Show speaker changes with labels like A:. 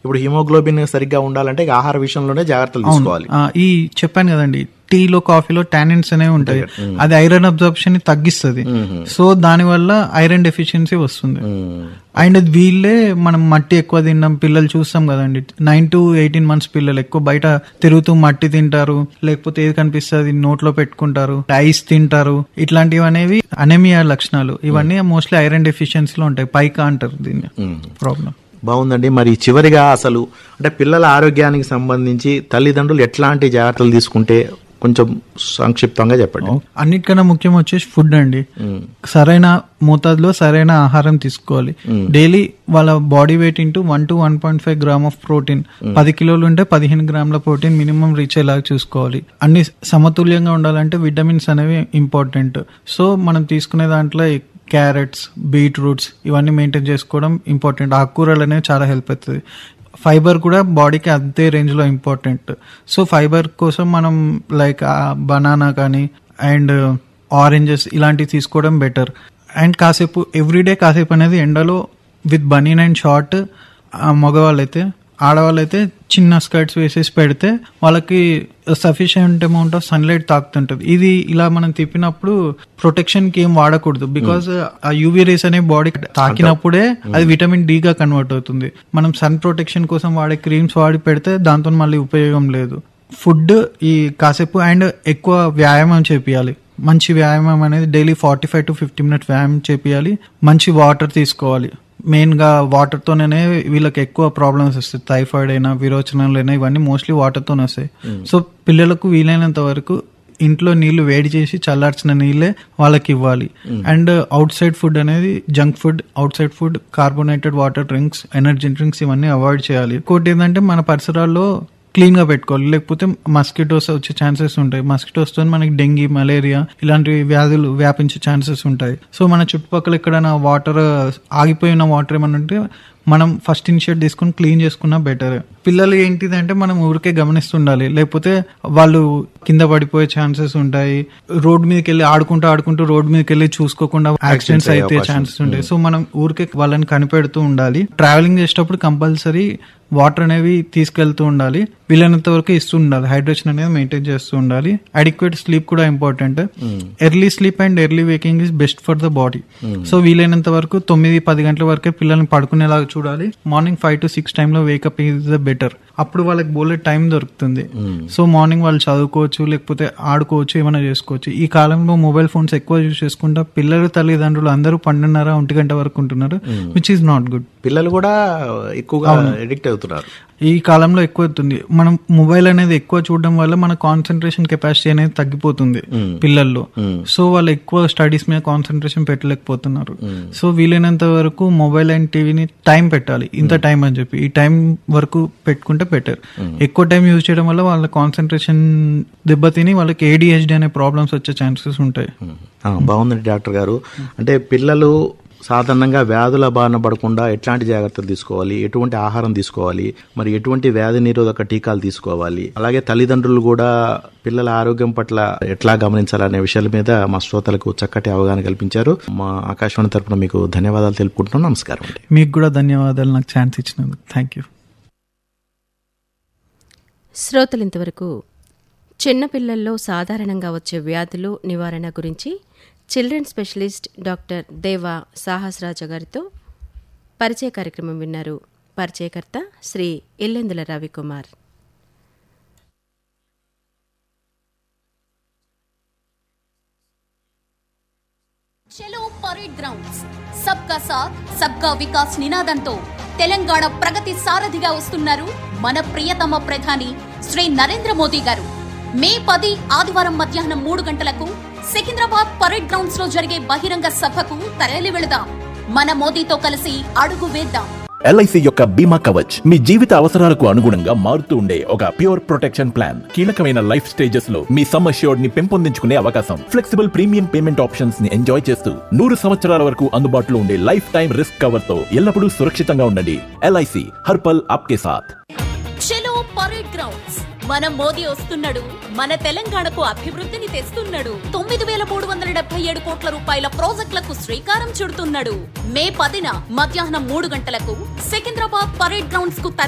A: ఇప్పుడు హిమోగ్లోబిన్ సరిగ్గా ఉండాలంటే ఇక ఆహార విషయంలోనే జాగ్రత్తలు తీసుకోవాలి
B: ఆ, ఈ చెప్పాను కదండి టీలో కాఫీలో టానిన్స్ అనేవి ఉంటాయి అది ఐరన్ అబ్జార్ప్షన్ ని తగ్గిస్తుంది సో దాని వల్ల ఐరన్ డెఫిషియన్సీ వస్తుంది
A: మ్మ్.
B: అండ్ వీళ్ళే మనం మట్టి ఎక్కువ తిన్నాం పిల్లలు చూస్తాం కదండి నైన్ టు ఎయిటీన్ మంత్స్ పిల్లలు ఎక్కువ బయట తిరుగుతూ మట్టి తింటారు లేకపోతే ఏది కనిపిస్తుంది నోట్లో పెట్టుకుంటారు ఐస్ తింటారు ఇట్లాంటివి అనేవి అనేమియా లక్షణాలు ఇవన్నీ మోస్ట్లీ ఐరన్ డెఫిషియన్సీలో ఉంటాయి పైకా అంటారు దీన్ని ప్రాబ్లం
A: బాగుందండి మరి చివరిగా అసలు అంటే పిల్లల ఆరోగ్యానికి సంబంధించి తల్లిదండ్రులు ఎట్లాంటి జాగ్రత్తలు తీసుకుంటే కొంచెం సంక్షిప్తంగా చెప్పండి
B: అన్నిటికన్నా ముఖ్యం వచ్చేసి ఫుడ్ అండి సరైన మోతాదులో సరైన ఆహారం తీసుకోవాలి డైలీ వాళ్ళ body weight into one two one point five gram of protein పది కిలోలు ఉంటే పదిహేను గ్రాముల ప్రోటీన్ మినిమం రీచ్ అయ్యేలాగా చూసుకోవాలి అన్ని సమతుల్యంగా ఉండాలంటే విటమిన్స్ అనేవి ఇంపార్టెంట్ సో మనం తీసుకునే దాంట్లో క్యారెట్స్ బీట్రూట్స్ ఇవన్నీ మెయింటైన్ చేసుకోవడం ఇంపార్టెంట్ ఆకుకూరలు అనేవి చాలా హెల్ప్ అవుతుంది ఫైబర్ కూడా బాడీకి అంతే రేంజ్ లో ఇంపార్టెంట్ సో ఫైబర్ కోసం మనం లైక్ బనానా కానీ అండ్ ఆరెంజెస్ ఇలాంటివి తీసుకోవడం బెటర్ అండ్ కాసేపు ఎవ్రీడే కాసేపు అనేది ఎండలో విత్ బనీన్ అండ్ షార్ట్ మగవాళ్ళైతే ఆడవాళ్ళైతే చిన్న స్కర్ట్స్ వేసేసి పెడితే వాళ్ళకి సఫిషియంట్ అమౌంట్ ఆఫ్ సన్లైట్ తాకుతుంటది ఇది ఇలా మనం తిప్పినప్పుడు ప్రొటెక్షన్ కి ఏం వాడకూడదు బికాస్ ఆ యూవీ రేస్ అనే బాడీ తాకినప్పుడే అది విటమిన్ డి గా కన్వర్ట్ అవుతుంది మనం సన్ ప్రొటెక్షన్ కోసం వాడే క్రీమ్స్ వాడి పెడితే దాంతో మళ్ళీ ఉపయోగం లేదు ఫుడ్ ఈ కాసేపు అండ్ ఎక్కువ వ్యాయామం చేపియాలి మంచి వ్యాయామం అనేది daily forty five to fifty minutes వ్యాయామం చేపియాలి మంచి వాటర్ తీసుకోవాలి మెయిన్ గా వాటర్ తోనే వీళ్ళకి ఎక్కువ ప్రాబ్లమ్స్ వస్తాయి టైఫాయిడ్ అయినా విరోచనాలు అయినా ఇవన్నీ మోస్ట్లీ వాటర్ తోనే వస్తాయి సో పిల్లలకు వీలైనంత వరకు ఇంట్లో నీళ్లు వేడి చేసి చల్లార్చిన నీళ్ళే వాళ్ళకి ఇవ్వాలి అండ్ అవుట్ సైడ్ ఫుడ్ అనేది junk food outside food carbonated water drinks energy drinks ఇవన్నీ అవాయిడ్ చేయాలి ఇంకోటి ఏంటంటే మన పరిసరాల్లో క్లీన్ గా పెట్టుకోవాలి లేకపోతే మస్కిటోస్ వచ్చే ఛాన్సెస్ ఉంటాయి మస్కిటోస్ తో మనకి డెంగీ మలేరియా ఇలాంటి వ్యాధులు వ్యాపించే ఛాన్సెస్ ఉంటాయి సో మన చుట్టుపక్కల ఎక్కడైనా వాటర్ ఆగిపోయిన వాటర్ ఏమైనా ఉంటే మనం ఫస్ట్ ఇనిషియేట్ తీసుకుని క్లీన్ చేసుకున్నా బెటర్ పిల్లలు ఏంటిదంటే మనం ఊరికే గమనిస్తుండాలి లేకపోతే వాళ్ళు కింద పడిపోయే ఛాన్సెస్ ఉంటాయి రోడ్ మీదకి వెళ్ళి ఆడుకుంటూ ఆడుకుంటూ రోడ్ మీదకి వెళ్ళి చూసుకోకుండా యాక్సిడెంట్స్
A: అయ్యే
B: అయితే
A: అవకాశం.
B: ఛాన్సెస్ ఉంటాయి సో మనం ఊరికే వాళ్ళని కనిపెడుతూ ఉండాలి ట్రావెలింగ్ చేసేటప్పుడు కంపల్సరీ వాటర్ అనేవి తీసుకెళ్తూ ఉండాలి వీలైనంత వరకు ఇస్తూ ఉండాలి హైడ్రేషన్ అనేది మెయింటైన్ చేస్తూ ఉండాలి అడిక్వేట్ స్లీప్ కూడా important early sleep and early waking is best for the body so వీలైనంత వరకు తొమ్మిది పది గంటల వరకే పిల్లల్ని పడుకునేలాగా చూడాలి మార్నింగ్ ఫైవ్ టు సిక్స్ టైంలో వేకప్ ఈజ్ ద బెటర్ అప్పుడు వాళ్ళకి బోలే టైం దొరుకుతుంది సో మార్నింగ్ వాళ్ళు చదువుకోవచ్చు లేకపోతే ఆడుకోవచ్చు ఏమైనా చేసుకోవచ్చు ఈ కాలంలో మొబైల్ ఫోన్స్ ఎక్కువ యూజ్ చేసుకుంటా పిల్లలు తల్లిదండ్రులు అందరూ పన్నెండున్నర ఒంటి గంట వరకు ఉంటున్నారు విచ్ ఈస్ నాట్ గుడ్
A: పిల్లలు కూడా ఎక్కువగా ఎడిక్ట్ అవుతున్నారు
B: ఈ కాలంలో ఎక్కువ అవుతుంది మనం మొబైల్ అనేది ఎక్కువ చూడడం వల్ల మన కాన్సన్ట్రేషన్ కెపాసిటీ అనేది తగ్గిపోతుంది పిల్లల్లో సో వాళ్ళు ఎక్కువ స్టడీస్ మీద కాన్సన్ట్రేషన్ పెట్టలేకపోతున్నారు సో వీలైనంత వరకు మొబైల్ అండ్ టీవీని టైం పెట్టాలి ఇంత టైం అని చెప్పి ఈ టైం వరకు పెట్టుకుంటే బెటర్ ఎక్కువ టైం యూజ్ చేయడం వల్ల వాళ్ళ కాన్సన్ట్రేషన్ దెబ్బతిని వాళ్ళకి ఏడిహెచ్డి అనే ప్రాబ్లమ్స్ వచ్చే ఛాన్సెస్ ఉంటాయి
A: ఆ, బాగుందండి డాక్టర్ గారు అంటే పిల్లలు సాధారణంగా వ్యాధుల బారిన పడకుండా ఎట్లాంటి జాగ్రత్తలు తీసుకోవాలి ఎటువంటి ఆహారం తీసుకోవాలి మరి ఎటువంటి వ్యాధి నిరోధక టీకాలు తీసుకోవాలి అలాగే తల్లిదండ్రులు కూడా పిల్లల ఆరోగ్యం పట్ల ఎట్లా గమనించాలనే విషయాల మీద మా శ్రోతలకు చక్కటి అవగాహన కల్పించారు మా ఆకాశవాణి తరపున మీకు ధన్యవాదాలు తెలుపుకుంటున్నాం నమస్కారం అండి
B: మీకు కూడా ధన్యవాదాలు నాకు ఛాన్స్ ఇచ్చినందుకు థ్యాంక్ యూ
C: శ్రోతలు ఇంతవరకు చిన్నపిల్లల్లో సాధారణంగా వచ్చే వ్యాధులు నివారణ గురించి చిల్డ్రన్ స్పెషలిస్ట్ డాక్టర్ దేవా సాహస్రాజ గారితో పరిచయ కార్యక్రమం విన్నారు పరిచయకర్త శ్రీ ఇల్లెందుల రవికుమార్
D: చలో పరేడ్ గ్రౌండ్స్ సబ్కా సాత్ సబ్కా వికాస్ నినాదంతో తెలంగాణ ప్రగతి సారథిగా వస్తున్నారు మన ప్రియతమ ప్రధాని శ్రీ నరేంద్ర మోదీ గారు మే పది ఆదివారం మధ్యాహ్నం మూడు గంటలకు సికింద్రాబాద్ పరేడ్ గ్రౌండ్స్ లో జరిగే బహిరంగ సభకు తరలి వెళదాం మన మోదీతో కలిసి అడుగు వేద్దాం
E: ఎల్ఐసి యొక్క బీమా కవచ్ మీ జీవిత అవసరాలకు అనుగుణంగా మారుతూ ఉండే ఒక ప్యూర్ ప్రొటెక్షన్ ప్లాన్ కీలకమైన లైఫ్ స్టేజెస్ లో మీ సమ్ అష్యూర్డ్ ని పెంపొందించుకునే అవకాశం ఫ్లెక్సిబుల్ ప్రీమియం పేమెంట్ ఆప్షన్స్ ని ఎంజాయ్ చేస్తూ నూరు సంవత్సరాల వరకు అందుబాటులో ఉండే లైఫ్ టైం రిస్క్ కవర్ తో ఎల్లప్పుడూ సురక్షితంగా ఉండండి ఎల్ఐసి హర్పల్ ఆప్కే సాథ్
D: చలో పరేడ్ గ్రౌండ్స్ మన మోదీ వస్తున్నాడు మన తెలంగాణకు అభివృద్ధిని తెస్తున్నాడు తొమ్మిది వేల మూడు వందల డెబ్బై ఏడు కోట్ల రూపాయల ప్రాజెక్టులకు శ్రీకారం చుడుతున్నాడు మే పదిన మధ్యాహ్నం మూడు గంటలకు సికింద్రాబాద్ పరేడ్ గ్రౌండ్స్ కు తరలి